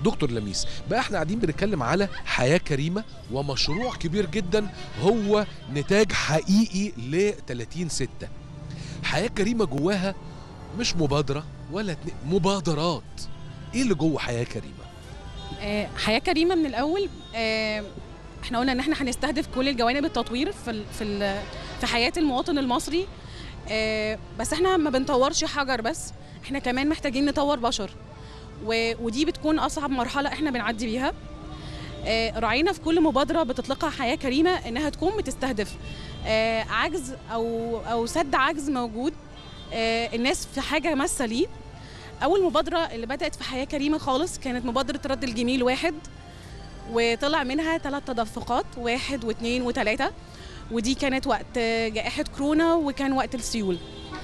دكتور لميس بقى احنا قاعدين بنتكلم على حياه كريمه ومشروع كبير جدا هو نتاج حقيقي ل 30 6 حياه كريمه جواها مش مبادره ولا اتنين مبادرات ايه اللي جوه حياه كريمه آه، حياه كريمه من الاول آه، احنا قلنا ان احنا هنستهدف كل الجوانب التطوير في ال- في ال- في حياه المواطن المصري آه، بس احنا ما بنطورش حجر بس احنا كمان محتاجين نطور بشر و- ودي بتكون اصعب مرحله احنا بنعدي بيها آه، راعينا في كل مبادره بتطلقها حياه كريمه انها تكون بتستهدف آه، عجز او او سد عجز موجود آه، الناس في حاجه ماسه ليه اول مبادره اللي بدات في حياه كريمه خالص كانت مبادره رد الجميل واحد وطلع منها ثلاث تدفقات واحد واثنين وثلاثه ودي كانت وقت جائحه كورونا وكان وقت السيول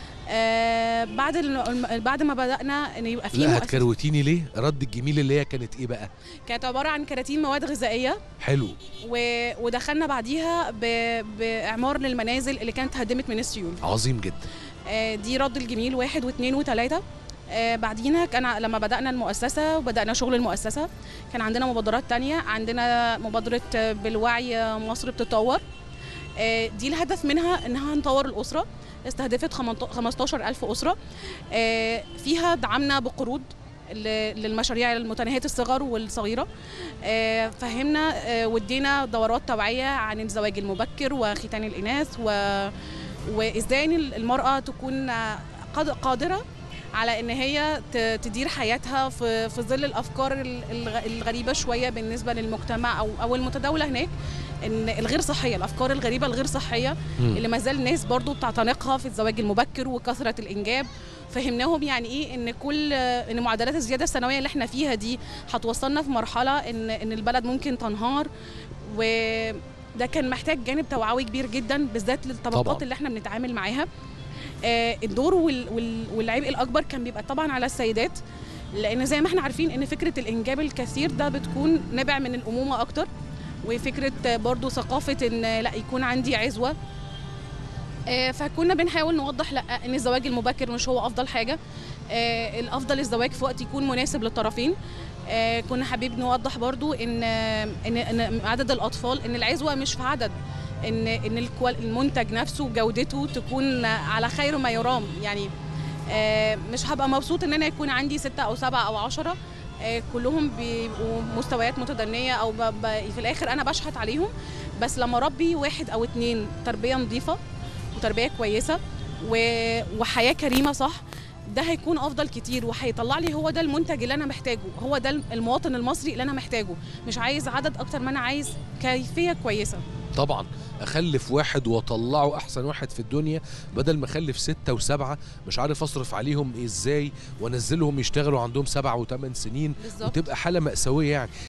آه بعد ال- بعد ما بدانا ان يبقى في لا مؤسسة- هتكروتيني ليه رد الجميل اللي هي كانت ايه بقى كانت عباره عن كراتين مواد غذائيه حلو و... ودخلنا بعديها ب... باعمار للمنازل اللي كانت هدمت من السيول عظيم جدا آه، دي رد الجميل واحد واثنين وثلاثة آه، بعدينا كان ع- لما بدأنا المؤسسة وبدأنا شغل المؤسسة كان عندنا مبادرات تانية عندنا مبادرة آه، بالوعي آه، مصر بتتطور آه، دي الهدف منها انها نطور الأسرة استهدفت 15 ألف أسرة آه، فيها دعمنا بقروض ل- للمشاريع المتناهية الصغر والصغيرة آه، فهمنا آه، وادينا دورات توعية عن الزواج المبكر وختان الإناث و وازاي إن المراه تكون قاد- قادره على ان هي ت- تدير حياتها في في ظل الافكار ال- الغ- الغريبه شويه بالنسبه للمجتمع او او المتداوله هناك ان الغير صحيه الافكار الغريبه الغير صحيه مم. اللي ما زال الناس برضو بتعتنقها في الزواج المبكر وكثره الانجاب فهمناهم يعني ايه ان كل ان معدلات الزياده السنويه اللي احنا فيها دي هتوصلنا في مرحله ان ان البلد ممكن تنهار وده كان محتاج جانب توعوي كبير جدا بالذات للطبقات طبعاً. اللي احنا بنتعامل معاها آه، الدور وال- وال- والعبء الاكبر كان بيبقى طبعا على السيدات لان زي ما احنا عارفين ان فكره الانجاب الكثير ده بتكون نابع من الامومه اكتر وفكره آه، برضو ثقافه ان لا يكون عندي عزوه آه، فكنا بنحاول نوضح لا ان الزواج المبكر مش هو افضل حاجه آه، الافضل الزواج في وقت يكون مناسب للطرفين آه، كنا حابين نوضح برضو ان ان ان عدد الاطفال ان العزوه مش في عدد ان ان الكوال- المنتج نفسه وجودته تكون على خير ما يرام يعني آه، مش هبقى مبسوط ان انا يكون عندي ستة او سبعة او عشرة آه، كلهم بيبقوا مستويات متدنية او ب... ب... في الاخر انا بشحت عليهم بس لما اربي واحد او اتنين تربية نظيفة وتربية كويسة و... وحياة كريمة صح ده هيكون افضل كتير وهيطلع لي هو ده المنتج اللي انا محتاجه هو ده المواطن المصري اللي انا محتاجه مش عايز عدد اكتر ما انا عايز كيفية كويسة طبعا اخلف واحد واطلعه احسن واحد في الدنيا بدل ما اخلف ستة وسبعة مش عارف اصرف عليهم ازاي وانزلهم يشتغلوا عندهم سبع وثمان سنين بالظبط وتبقى حالة مأساوية يعني